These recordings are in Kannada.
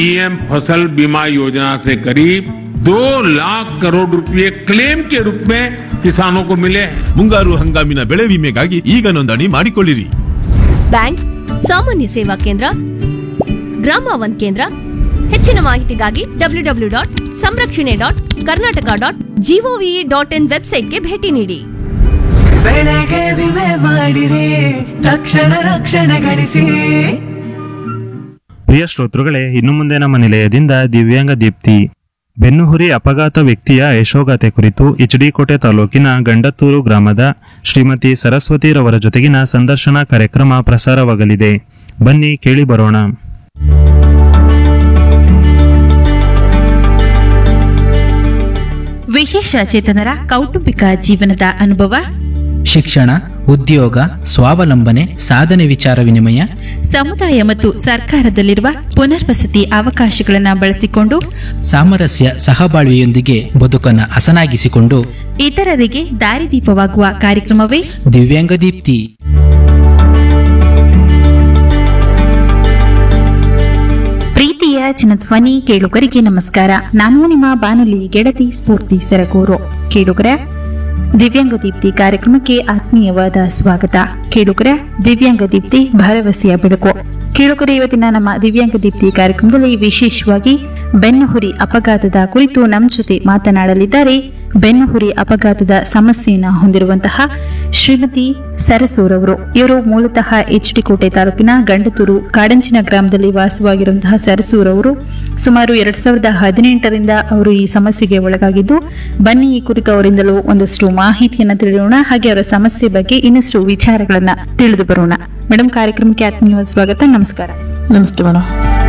पीएम फसल बीमा योजना से करीब दो लाख करोड़ रुपए क्लेम के रूप में किसानों को मिले हैं ಮುಂಗಾರು ಹಂಗಾಮಿನ ಬೆಳೆ ವಿಮೆಗಾಗಿ ಈಗ ನೋಂದಣಿ ಮಾಡಿಕೊಳ್ಳಿರಿ ಬ್ಯಾಂಕ್ ಸಾಮಾನ್ಯ ಸೇವಾ ಕೇಂದ್ರ ಗ್ರಾಮ ಒನ್ ಕೇಂದ್ರ ಹೆಚ್ಚಿನ ಮಾಹಿತಿಗಾಗಿ ಡಬ್ಲ್ಯೂ ಡಬ್ಲ್ಯೂ ಡಾಟ್ ಸಂರಕ್ಷಣೆ dot Karnataka dot G O V dot in ವೆಬ್ಸೈಟ್ಗೆ ಭೇಟಿ ನೀಡಿ ಬೆಳೆಗೆ ವಿಮೆ ಮಾಡಿರಿ ತಕ್ಷಣ ರಕ್ಷಣೆ ಗಳಿಸಿ ಪ್ರಿಯ ಶ್ರೋತೃಗಳೇ ಇನ್ನು ಮುಂದೆ ನಮ್ಮ ನಿಲಯದಿಂದ ದಿವ್ಯಾಂಗ ದೀಪ್ತಿ ಬೆನ್ನುಹುರಿ ಅಪಘಾತ ವ್ಯಕ್ತಿಯ ಯಶೋಗಾಥೆ ಕುರಿತು ಎಚ್ಡಿಕೋಟೆ ತಾಲೂಕಿನ ಗಂಡತ್ತೂರು ಗ್ರಾಮದ ಶ್ರೀಮತಿ ಸರಸ್ವತಿರವರ ಜೊತೆಗಿನ ಸಂದರ್ಶನ ಕಾರ್ಯಕ್ರಮ ಪ್ರಸಾರವಾಗಲಿದೆ ಬನ್ನಿ ಕೇಳಿ ಬರೋಣ ವಿಶೇಷ ಚೇತನರ ಕೌಟುಂಬಿಕ ಜೀವನದ ಅನುಭವ ಶಿಕ್ಷಣ ಉದ್ಯೋಗ ಸ್ವಾವಲಂಬನೆ ಸಾಧನೆ ವಿಚಾರ ವಿನಿಮಯ ಸಮುದಾಯ ಮತ್ತು ಸರ್ಕಾರದಲ್ಲಿರುವ ಪುನರ್ವಸತಿ ಅವಕಾಶಗಳನ್ನು ಬಳಸಿಕೊಂಡು ಸಾಮರಸ್ಯ ಸಹಬಾಳ್ವೆಯೊಂದಿಗೆ ಬದುಕನ್ನು ಹಸನಾಗಿಸಿಕೊಂಡು ಇತರರಿಗೆ ದಾರಿದೀಪವಾಗುವ ಕಾರ್ಯಕ್ರಮವೇ ದಿವ್ಯಾಂಗ ದೀಪ್ತಿ ಪ್ರೀತಿಯ ಜನಧ್ವನಿ ಕೇಳುಗರಿಗೆ ನಮಸ್ಕಾರ ನಾನು ನಿಮ್ಮ ಬಾನುಲಿ ಗೆಳತಿ ಸ್ಫೂರ್ತಿ ಸರಗೂರು ಕೇಳುಗರ ದಿವ್ಯಾಂಗ ದೀಪ್ತಿ ಕಾರ್ಯಕ್ರಮಕ್ಕೆ ಆತ್ಮೀಯವಾದ ಸ್ವಾಗತ ಕೇಳುಗರ ದಿವ್ಯಾಂಗ ದೀಪ್ತಿ ಭರವಸೆಯ ಬೆಳಕು ಕೇಳುಗರ ಇವತ್ತಿನ ನಮ್ಮ ದಿವ್ಯಾಂಗ ದೀಪ್ತಿ ಕಾರ್ಯಕ್ರಮದಲ್ಲಿ ವಿಶೇಷವಾಗಿ ಬೆನ್ನುಹುರಿ ಅಪಘಾತದ ಕುರಿತು ನಮ್ಮ ಜೊತೆ ಮಾತನಾಡಲಿದ್ದಾರೆ ಬೆನ್ನುಹುರಿ ಅಪಘಾತದ ಸಮಸ್ಯೆಯನ್ನು ಹೊಂದಿರುವಂತಹ ಶ್ರೀಮತಿ ಸರಸೂರವರು ಇವರು ಮೂಲತಃ ಎಚ್ ಡಿ ಕೋಟೆ ತಾಲೂಕಿನ ಗಂಡತೂರು ಕಾಡಂಚಿನ ಗ್ರಾಮದಲ್ಲಿ ವಾಸವಾಗಿರುವಂತಹ ಸರಸೂರವರು ಸುಮಾರು ಎರಡ್ ಸಾವಿರದ ಹದಿನೆಂಟರಿಂದ ಅವರು ಈ ಸಮಸ್ಯೆಗೆ ಒಳಗಾಗಿದ್ದು ಬನ್ನಿ ಈ ಕುರಿತು ಅವರಿಂದಲೂ ಒಂದಷ್ಟು ಮಾಹಿತಿಯನ್ನು ತಿಳಿಯೋಣ ಹಾಗೆ ಅವರ ಸಮಸ್ಯೆ ಬಗ್ಗೆ ಇನ್ನಷ್ಟು ವಿಚಾರಗಳನ್ನ ತಿಳಿದು ಬರೋಣ ಮೇಡಮ್ ಕಾರ್ಯಕ್ರಮಕ್ಕೆ ಆತ್ಮೀಯ ಸ್ವಾಗತ ನಮಸ್ಕಾರ ನಮಸ್ತೆ ಮೇಡಮ್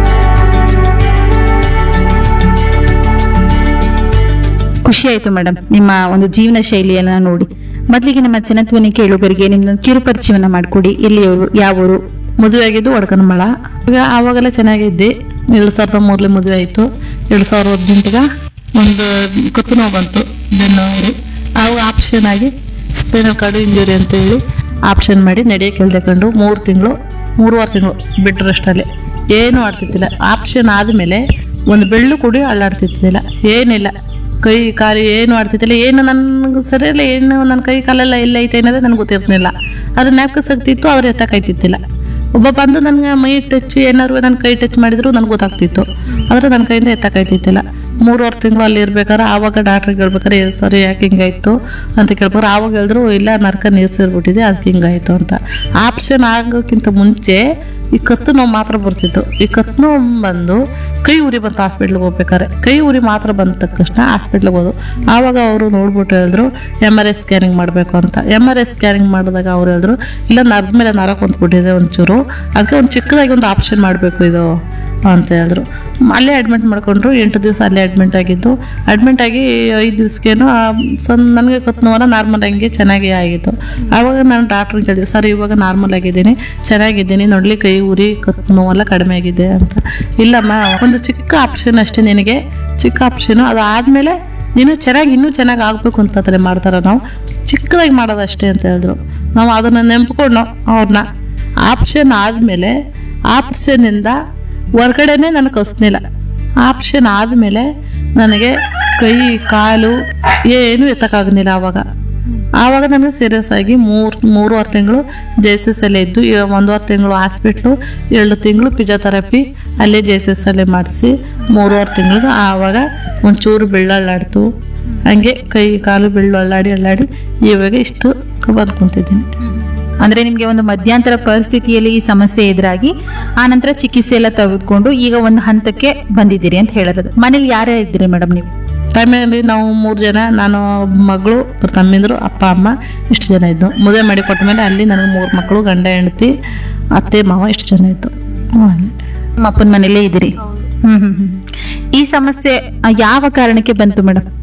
ಖುಷಿ ಆಯ್ತು ಮೇಡಮ್ ನಿಮ್ಮ ಒಂದು ಜೀವನ ಶೈಲಿಯನ್ನ ನೋಡಿ ಮೊದಲಿಗೆ ನಮ್ಮ ಜನತ್ವನಿ ಕೇಳುಗರಿಗೆ ನಿಮ್ದೊಂದು ಕಿರು ಪರಿಚಯವನ್ನ ಮಾಡಿಕೊಡಿ ಎಲ್ಲಿಯವರು ಯಾವೂರು ಮದುವೆ ಆಗಿದ್ದು ಒಡ್ಕನಮಳ ಈಗ ಆವಾಗೆಲ್ಲ ಚೆನ್ನಾಗಿದ್ದೆ ಎರಡು ಸಾವಿರದ ಮೂರನೇ ಮದುವೆ ಆಯಿತು ಎರಡು ಸಾವಿರದ ಹದಿನೆಂಟಿಗೆ ಒಂದು ಕತ್ತು ನೋವು ಬಂತು ಬೆನ್ನೋರು ಆವಾಗ ಆಪ್ಷನ್ ಆಗಿ ಸ್ಪೈನಲ್ ಕಾರ್ಡ್ ಇಂಜುರಿ ಅಂತ ಹೇಳಿ ಆಪ್ಷನ್ ಮಾಡಿ ನಡೆಯಕ್ಕೆ ಹೇಳ್ದಕೊಂಡು ಮೂರು ತಿಂಗಳು ಮೂರುವರೆ ತಿಂಗಳು ಬೆಡ್ ರೆಸ್ಟಲ್ಲಿ ಏನೂ ಆಡ್ತಿದ್ದಿಲ್ಲ ಆಪ್ಷನ್ ಆದಮೇಲೆ ಒಂದು ಬೆಳ್ಳು ಕುಡಿ ಅಳ್ಳಾಡ್ತಿದ್ದಿಲ್ಲ ಏನಿಲ್ಲ ಕೈ ಕಾಲು ಏನು ಆಡ್ತಿದ್ದಿಲ್ಲ ಏನು ನನಗೆ ಸರಿ ಇಲ್ಲ ಏನು ನನ್ನ ಕೈ ಕಾಲೆಲ್ಲ ಎಲ್ಲ ಐತೆ ಅನ್ನೋದೇ ನನಗೆ ಗೊತ್ತಿರ್ಲಿಲ್ಲ ಅದು ನ್ಯಾಪ್ಕಸ್ ಆಗ್ತಿತ್ತು ಅವ್ರು ಎತ್ತಕ್ಕಾಯ್ತಿದ್ದಿಲ್ಲ ಒಬ್ಬ ಬಂದು ನನಗೆ ಮೈ ಟಚ್ ಏನಾದ್ರು ನನ್ನ ಕೈ ಟಚ್ ಮಾಡಿದ್ರು ನನಗೆ ಗೊತ್ತಾಗ್ತಿತ್ತು ಆದರೆ ನನ್ನ ಕೈಯಿಂದ ಎತ್ತಕ್ಕಾಯ್ತಿದ್ದಿಲ್ಲ ಮೂರುವರೆ ತಿಂಗಳು ಅಲ್ಲಿ ಇರ್ಬೇಕಾದ್ರೆ ಆವಾಗ ಡಾಕ್ಟ್ರಿಗೆ ಹೇಳ್ಬೇಕಾರೆ "ಏ, ಸರಿ ಯಾಕೆ ಹಿಂಗಾಯ್ತು ಅಂತ ಕೇಳ್ಬೇಕಾರೆ ಆವಾಗ ಹೇಳಿದ್ರು ಇಲ್ಲ ನರ್ಕ ನೀರು ಸೇರ್ಬಿಟ್ಟಿದೆ ಅದಕ್ಕೆ ಹಿಂಗಾಯ್ತು ಅಂತ ಆಪ್ಷನ್ ಆಗೋಕ್ಕಿಂತ ಮುಂಚೆ ಈ ಕತ್ತು ನೋವು ಮಾತ್ರ ಬರ್ತಿತ್ತು ಈ ಕತ್ತು ನೋವು ಬಂದು ಕೈ ಉರಿ ಬಂತು ಹಾಸ್ಪಿಟ್ಲಿಗೆ ಹೋಗ್ಬೇಕಾರೆ ಕೈ ಉರಿ ಮಾತ್ರ ಬಂದ ತಕ್ಷಣ ಹಾಸ್ಪಿಟ್ಲಿಗೆ ಹೋದು ಆವಾಗ ಅವರು ನೋಡ್ಬಿಟ್ಟು ಹೇಳಿದ್ರು ಎಮ್ ಆರ್ ಐ ಸ್ಕ್ಯಾನಿಂಗ್ ಮಾಡಬೇಕು ಅಂತ ಎಮ್ ಆರ್ ಐ ಸ್ಕ್ಯಾನಿಂಗ್ ಮಾಡಿದಾಗ ಅವ್ರು ಹೇಳಿದ್ರು ಇಲ್ಲ ನರದ ಮೇಲೆ ನರ ಕುಂತ್ಬಿಟ್ಟಿದೆ ಒಂಚೂರು ಅದಕ್ಕೆ ಒಂದು ಚಿಕ್ಕದಾಗಿ ಒಂದು ಆಪ್ಷನ್ ಮಾಡಬೇಕು ಇದು ಅಂತ ಹೇಳಿದ್ರು ಅಲ್ಲೇ ಅಡ್ಮಿಟ್ ಮಾಡ್ಕೊಂಡ್ರು ಎಂಟು ದಿವಸ ಅಲ್ಲೇ ಅಡ್ಮಿಟ್ ಆಗಿದ್ದು ಅಡ್ಮಿಟ್ ಆಗಿ ಐದು ದಿವ್ಸಕ್ಕೇನು ಸಣ್ಣ ನನಗೆ ಕತ್ತು ನೋವಲ್ಲ ನಾರ್ಮಲ್ ಹಂಗೆ ಚೆನ್ನಾಗಿ ಆಗಿತ್ತು ಆವಾಗ ನಾನು ಡಾಕ್ಟ್ರಿಗೆ ಕೇಳಿದೆ ಸರ್ ಇವಾಗ ನಾರ್ಮಲ್ ಆಗಿದ್ದೀನಿ ಚೆನ್ನಾಗಿದ್ದೀನಿ ನೋಡ್ಲಿ ಕೈ ಉರಿ ಕತ್ತು ನೋವೆಲ್ಲ ಕಡಿಮೆ ಆಗಿದೆ ಅಂತ ಇಲ್ಲಮ್ಮ ಒಂದು ಚಿಕ್ಕ ಆಪ್ಷನ್ ಅಷ್ಟೇ ನಿನಗೆ ಚಿಕ್ಕ ಆಪ್ಷನು ಅದು ಆದಮೇಲೆ ನೀನು ಚೆನ್ನಾಗಿ ಇನ್ನೂ ಚೆನ್ನಾಗಿ ಆಗಬೇಕು ಅಂತ ತಾನೇ ಮಾಡ್ತಾರೆ ನಾವು ಚಿಕ್ಕದಾಗಿ ಮಾಡೋದಷ್ಟೇ ಅಂತ ಹೇಳಿದ್ರು ನಾವು ಅದನ್ನು ನೆಂಪ್ಕೊಂಡು ಅವ್ರನ್ನ ಆಪ್ಷನ್ ಆದಮೇಲೆ ಆಪ್ಷನಿಂದ ಹೊರ್ಗಡೆನೆ ನನಗೆ ಕಸ್ನಿಲ್ಲ ಆಪ್ಷನ್ ಆದಮೇಲೆ ನನಗೆ ಕೈ ಕಾಲು ಏನು ಎತ್ತಕ್ಕಾಗಲಿಲ್ಲ ಆವಾಗ ಆವಾಗ ನನಗೆ ಸೀರಿಯಸ್ ಆಗಿ ಮೂರು ಮೂರುವರೆ ತಿಂಗಳು ಜೆ ಎಸ್ ಎಸ್ ಅಲ್ಲೇ ಇದ್ದು ಈಗ ಒಂದೂವರೆ ತಿಂಗಳು ಹಾಸ್ಪಿಟ್ಲು ಎರಡು ತಿಂಗಳು ಫಿಜಿಯೋಥೆರಪಿ ಅಲ್ಲೇ ಜೆ ಎಸ್ ಎಸ್ ಅಲ್ಲೇ ಮಾಡಿಸಿ ಮೂರುವರೆ ತಿಂಗಳಿಗೆ ಆವಾಗ ಒಂಚೂರು ಬೆಳ್ಳಳ್ಳಾಡ್ತು ಹಂಗೆ ಕೈ ಕಾಲು ಬೆಳ್ಳು ಅಲ್ಲಾಡಿ ಅಲ್ಲಾಡಿ ಇವಾಗ ಇಷ್ಟು ಬಂದು ಕುಂತಿದ್ದೀನಿ ಅಂದ್ರೆ ನಿಮ್ಗೆ ಒಂದು ಮಧ್ಯಂತರ ಪರಿಸ್ಥಿತಿಯಲ್ಲಿ ಈ ಸಮಸ್ಯೆ ಎದುರಾಗಿ ಆ ನಂತರ ಚಿಕಿತ್ಸೆ ಎಲ್ಲ ತೆಗೆದುಕೊಂಡು ಈಗ ಒಂದು ಹಂತಕ್ಕೆ ಬಂದಿದ್ದೀರಿ ಅಂತ ಹೇಳೋದು ಮನೇಲಿ ಯಾರೇ ಇದ್ದೀರಿ ಮೇಡಮ್ ನೀವು ಫ್ಯಾಮಿಲಿ ನಾವು ಮೂರು ಜನ ನಾನು ಒಬ್ಬ ಮಗಳು ಇಬ್ರು ತಮ್ಮಿಂದರು ಅಪ್ಪ ಅಮ್ಮ ಇಷ್ಟು ಜನ ಇದ್ದು ಮದುವೆ ಮಾಡಿ ಕೊಟ್ಟ ಮೇಲೆ ಅಲ್ಲಿ ನನಗೆ ಮೂರು ಮಕ್ಕಳು ಗಂಡ ಹೆಂಡತಿ ಅತ್ತೆ ಮಾವ ಇಷ್ಟು ಜನ ಇದ್ದು ಹ್ಮ್, ಅಲ್ಲಿ. ನಿಮ್ಮ ಅಪ್ಪನ ಮನೇಲೇ ಇದ್ದೀರಿ ಹ್ಮ್ ಹ್ಮ್ ಹ್ಮ್ ಈ ಸಮಸ್ಯೆ ಆ, ಯಾವ ಕಾರಣಕ್ಕೆ ಬಂತು ಮೇಡಮ್